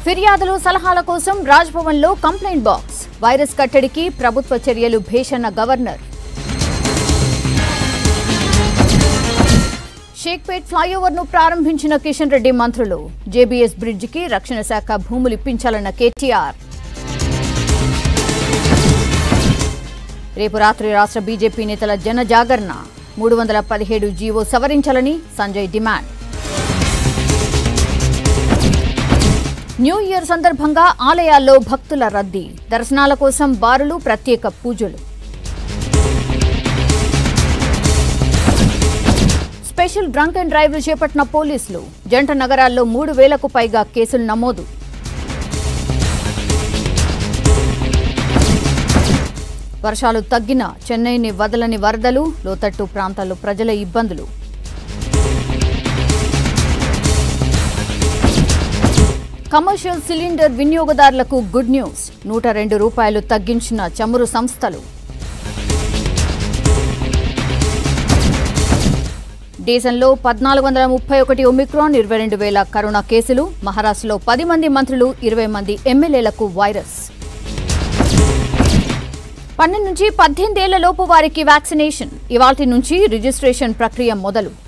ఫిర్యాదులు సలహాల కోసం రాజ్భవన్లో కంప్లైంట్ బాక్స్ వైరస్ కట్టడికి ప్రభుత్వ చర్యలు భేషన్న గవర్నర్ షేక్పేట్ ఫ్లైఓవర్ను ప్రారంభించిన కిషన్ రెడ్డి మంత్రులు జేబీఎస్ బ్రిడ్జికి రక్షణ శాఖ భూములు ఇప్పించాలన్న కేటీఆర్ రేపు రాత్రి రాష్ట్ర బీజేపీ నేతల జన జాగరణ మూడు వందల పదిహేడు జీవో సవరించాలని సంజయ్ డిమాండ్ న్యూ ఇయర్ సందర్భంగా ఆలయాల్లో భక్తుల రద్దీ దర్శనాల కోసం బారులు ప్రత్యేక పూజలు స్పెషల్ డ్రంక్ అండ్ డ్రైవ్లు చేపట్టిన పోలీసులు జంట నగరాల్లో మూడు వేలకు పైగా కేసులు నమోదు వర్షాలు తగ్గిన చెన్నైని వదలని వరదలు లోతట్టు ప్రాంతాల్లో ప్రజల ఇబ్బందులు కమర్షియల్ సిలిండర్ వినియోగదారులకు గుడ్ న్యూస్ నూట రెండు రూపాయలు తగ్గించిన చమురు సంస్థలు దేశంలో పద్నాలుగు వందల ముప్పై ఒకటి ఒమిక్రాన్ ఇరవై రెండు వేల కరోనా కేసులు మహారాష్ట్రలో పది మంది మంత్రులు ఇరవై మంది ఎమ్మెల్యేలకు వైరస్ పన్నెండు నుంచి పద్దెనిమిదేళ్ల లోపు వారికి వ్యాక్సినేషన్ ఇవాల్టి నుంచి రిజిస్ట్రేషన్ ప్రక్రియ మొదలు